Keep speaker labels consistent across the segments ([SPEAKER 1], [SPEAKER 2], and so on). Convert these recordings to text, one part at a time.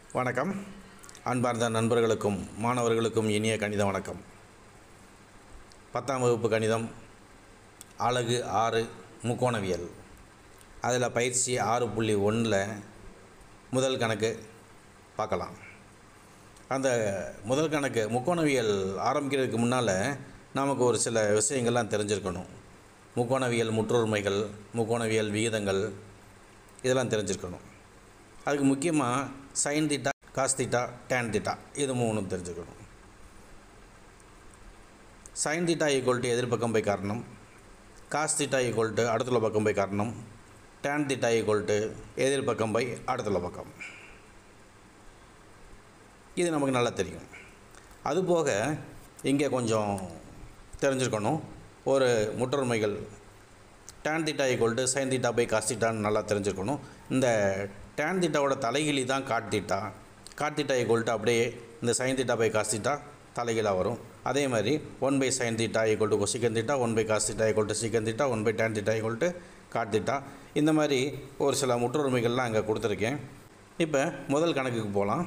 [SPEAKER 1] வணக்கம் அன்பார்ந்த நண்பர்களுக்கும் மாணவர்களுக்கும் இனிய கணித வணக்கம் பத்தாம் வகுப்பு கணிதம் அலகு ஆறு முக்கோணவியல் அதில் பயிற்சி ஆறு புள்ளி ஒன்றில் முதல் கணக்கு பார்க்கலாம் அந்த முதல் கணக்கு முக்கோணவியல் ஆரம்பிக்கிறதுக்கு முன்னால் நமக்கு ஒரு சில விஷயங்கள்லாம் தெரிஞ்சிருக்கணும் முக்கோணவியல் முற்றொருமைகள் முக்கோணவியல் விகிதங்கள் இதெல்லாம் தெரிஞ்சிருக்கணும் அதுக்கு முக்கியமாக sine theta cos theta tan theta இது மூணும் தெரிஞ்சுக்கணும் சைன் தீட்டா ஈக்குவல் டு எதிர்பக்கம் பை காரணம் காஸ் தீட்டா ஈக்குவல் டு அடுத்துள்ள பக்கம் பை காரணம் டேன் தீட்டா ஈக்குவல் டு எதிர்பக்கம் பை அடுத்துள்ள பக்கம் இது நமக்கு நல்லா தெரியும் அதுபோக இங்கே கொஞ்சம் தெரிஞ்சிருக்கணும் ஒரு முற்றொருமைகள் tan theta equal to sine theta by cos தீட்டான்னு நல்லா தெரிஞ்சிருக்கணும் இந்த டேன் தீட்டாவோட தலைகிலி தான் cot theta cot theta equal to அப்படியே இந்த sine theta by cos theta தலைகீழாக வரும் அதே மாதிரி one by sine theta equal to cosecant theta one by cos theta equal to secant theta one by tan theta equal to cot theta இந்த மாதிரி ஒரு சில முற்றுரிமைகள்லாம் அங்கே கொடுத்துருக்கேன் இப்போ முதல் கணக்குக்கு போகலாம்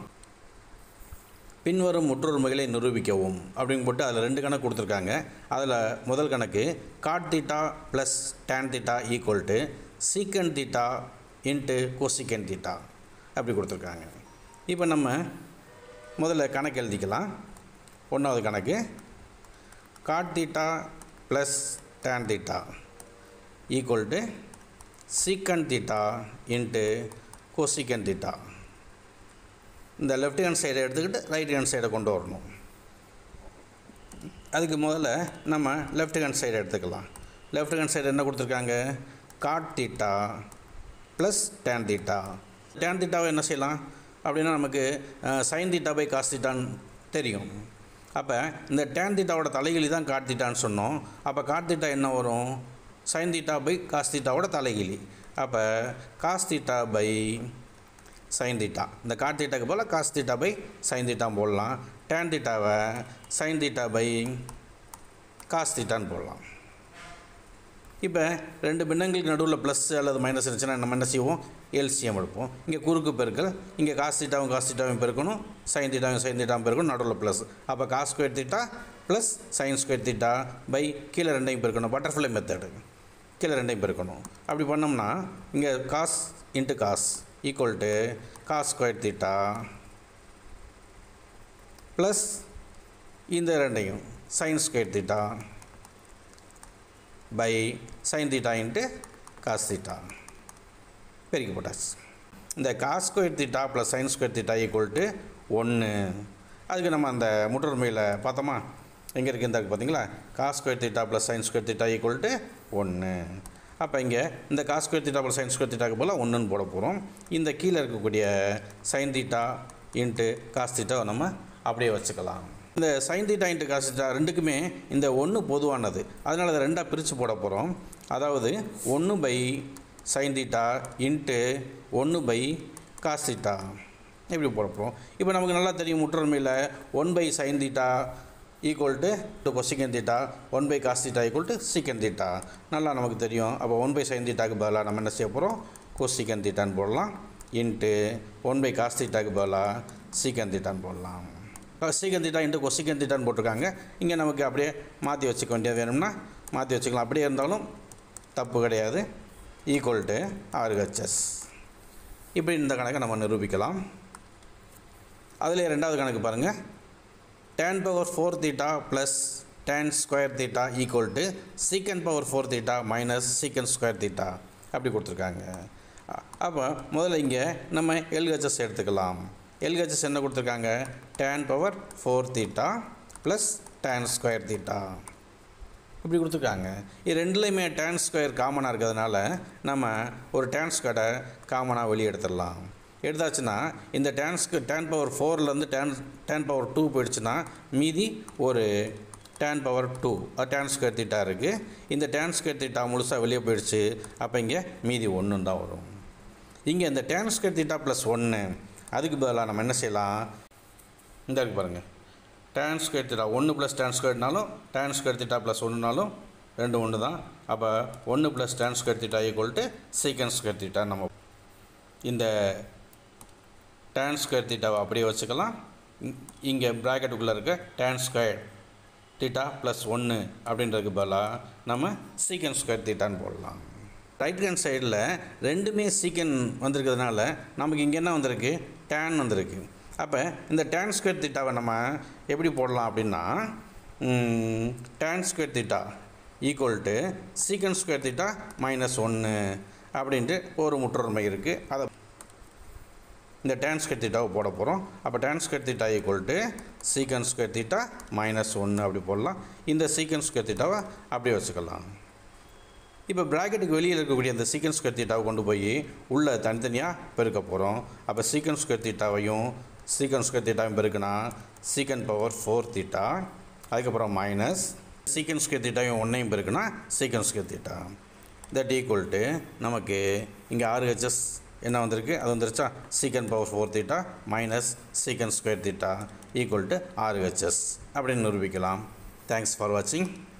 [SPEAKER 1] பின்வரும் முற்றுரிமைகளை நிரூபிக்கவும் அப்படின்னு போட்டு அதில் ரெண்டு கணக்கு கொடுத்துருக்காங்க அதில் முதல் கணக்கு cot theta plus tan theta equal to secant theta into cosecant theta அப்படி கொடுத்துருக்காங்க இப்போ நம்ம முதல்ல கணக்கு எழுதிக்கலாம் ஒன்றாவது கணக்கு cot theta plus tan theta equal to secant theta into cosecant theta இந்த லெஃப்ட் ஹேண்ட் சைடை எடுத்துக்கிட்டு ரைட் ஹேண்ட் சைடை கொண்டு வரணும் அதுக்கு முதல்ல நம்ம லெஃப்ட் ஹேண்ட் சைடை எடுத்துக்கலாம் லெஃப்ட் ஹேண்ட் சைடு என்ன கொடுத்துருக்காங்க cot theta plus tan theta tan தீட்டாவை என்ன செய்யலாம் அப்படின்னா நமக்கு சைன் தீட்டா பை காஸ் தீட்டான்னு தெரியும் அப்போ இந்த டேன் தீட்டாவோட தலைகிலி தான் காட் தீட்டான்னு சொன்னோம் அப்போ காட் தீட்டா என்ன வரும் சைன் தீட்டா பை காஸ் தீட்டாவோட தலைகிலி அப்போ cos theta by sine theta இந்த காட் தீட்டாக்கு போல் cos theta by sine theta போடலாம் டேன் தீட்டாவை சைன் தீட்டா பை காஸ் தீட்டான்னு போடலாம் இப்போ ரெண்டு பின்னங்களுக்கு நடுவில் ப்ளஸ் அல்லது மைனஸ் இருந்துச்சுன்னா நம்ம என்ன செய்வோம் எல்சிஎம் எடுப்போம் இங்கே குறுக்கு பெருக்கல் இங்கே காஸ் தீட்டாவும் காஸ் தீட்டாவும் பெருக்கணும் சைன் தீட்டாவும் சைன் தீட்டாவும் பெருக்கணும் நடுவில் ப்ளஸ் அப்போ cos square theta plus sine square theta by கீழே ரெண்டையும் பெருக்கணும் பட்டர்ஃப்ளை மெத்தடு கீழே ரெண்டையும் பெருக்கணும் அப்படி பண்ணோம்னா இங்கே cos into cos equal to cos square theta plus இந்த ரெண்டையும் sine square theta by sine theta into cos theta பெருக்கி போட்டாச்சு இந்த cos square theta plus sine square theta equal to ஒன்று அதுக்கு நம்ம அந்த முற்றுரிமையில் பார்த்தோமா எங்கே இருக்குது இந்த பார்த்தீங்களா cos square theta plus sine square theta equal to ஒன்று அப்போ இங்கே இந்த cos square theta plus sine square தீட்டாக்கு போல் ஒன்றுன்னு போட போகிறோம் இந்த கீழே இருக்கக்கூடிய சைன் தீட்டா இன்ட்டு காஸ் தீட்டாவை நம்ம அப்படியே வச்சுக்கலாம் இந்த sine theta into cos theta ரெண்டுக்குமே இந்த ஒன்று பொதுவானது அதனால் அதை ரெண்டாக பிரித்து போட போகிறோம் அதாவது ஒன்று பை சைன் தீட்டா இன்ட்டு ஒன்று பை காஸ் தீட்டா இப்படி போட போகிறோம் இப்போ நமக்கு நல்லா தெரியும் முற்றுரிமையில் one by sine theta equal to cosecant theta one by cos theta equal to secant theta நல்லா நமக்கு தெரியும் அப்போ ஒன் பை சைன் தீட்டாக்கு பதிலாக நம்ம என்ன செய்ய போகிறோம் கொசிக்கன் தீட்டான்னு போடலாம் இன்ட்டு ஒன் பை காஸ் தீட்டாக்கு பதிலாக சீக்கன் தீட்டான்னு போடலாம் சீக்கன் தீட்டா இன்ட்டு கொசிக்கன் தீட்டான்னு போட்டிருக்காங்க இங்கே நமக்கு அப்படியே மாற்றி வச்சுக்க வேண்டியது வேணும்னா மாற்றி வச்சுக்கலாம் அப்படியே இருந்தாலும் தப்பு கிடையாது ஈக்குவல் டு ஆர்ஹெச்எஸ் இப்படி இந்த கணக்கை நம்ம நிரூபிக்கலாம் அதில் ரெண்டாவது கணக்கு பாருங்கள் tan power four theta plus tan square theta equal to secant power four theta minus secant square theta அப்படி கொடுத்துருக்காங்க அப்போ முதல்ல இங்கே நம்ம எல்ஹெச்எஸ் எடுத்துக்கலாம் எல்ஹெச்எஸ் என்ன கொடுத்துருக்காங்க tan power four theta plus tan square theta இப்படி கொடுத்துருக்காங்க இது ரெண்டுலேயுமே tan ஸ்கொயர் காமனாக இருக்கிறதுனால நம்ம ஒரு tan ஸ்கொயரை காமனாக வெளியே எடுத்துடலாம் எடுத்தாச்சுன்னா இந்த tan ஸ்கொயர் tan பவர் ஃபோர்லேருந்து tan tan பவர் டூ போயிடுச்சுன்னா மீதி ஒரு tan power two tan square theta இருக்குது இந்த tan ஸ்கொயர் தீட்டா முழுசாக வெளியே போயிடுச்சு அப்போ இங்கே மீதி ஒன்று தான் வரும் இங்கே இந்த tan ஸ்கொயர் தீட்டா ப்ளஸ் ஒன்று அதுக்கு பதிலாக நம்ம என்ன செய்யலாம் இந்த இருக்கு பாருங்கள் tan ஸ்கொயர் தீட்டா ஒன்று ப்ளஸ் tan ஸ்கொயர்னாலும் tan ஸ்கொயர் தீட்டா ப்ளஸ் ஒன்றுனாலும் ரெண்டு ஒன்று தான் அப்போ ஒன்று plus tan square theta equal to secant square theta நம்ம இந்த tan ஸ்கொயர் தீட்டாவை அப்படியே வச்சுக்கலாம் இங்கே ப்ராக்கெட்டுக்குள்ளே இருக்க tan ஸ்கொயர் தீட்டா ப்ளஸ் ஒன்று அப்படின்றதுக்கு பதிலாக நம்ம சீக்கன் ஸ்கொயர் தீட்டான்னு போடலாம் ரைட் ஹேண்ட் சைடில் ரெண்டுமே சீக்கன் வந்திருக்கிறதுனால நமக்கு இங்கே என்ன வந்திருக்கு tan வந்திருக்கு அப்போ இந்த tan ஸ்கொயர் தீட்டாவை நம்ம எப்படி போடலாம் அப்படின்னா tan square theta equal to secant square theta minus ஒன்று அப்படின்ட்டு ஒரு முற்றொருமை இருக்குது அதை இந்த tan ஸ்கொயர் தீட்டாவை போட போகிறோம் அப்போ tan square theta equal to secant square theta minus ஒன்று அப்படி போடலாம் இந்த சீக்கன் ஸ்கொயர் தீட்டாவை அப்படியே வச்சுக்கலாம் இப்போ ப்ராக்கெட்டுக்கு வெளியில் இருக்கக்கூடிய அந்த சீக்கன் ஸ்கொயர் தீட்டாவை கொண்டு போய் உள்ளே தனித்தனியாக பெருக்க போகிறோம் அப்போ சீக்கன் ஸ்கொயர் தீட்டாவையும் சீக்கன் ஸ்கொயர் தீட்டாவையும் பெருக்குனா சீக்கன் பவர் ஃபோர் தீட்டா அதுக்கப்புறம் மைனஸ் சீக்கன் ஸ்கொயர் தீட்டாவையும் ஒன்றையும் பெருக்குனா secant square theta that equal to நமக்கு இங்கே ஆர்ஹெச்எஸ் என்ன வந்திருக்கு அது வந்துருச்சா secant power four theta minus secant square theta equal to RHS அப்படின்னு நிரூபிக்கலாம் தேங்க்ஸ் ஃபார் வாட்சிங்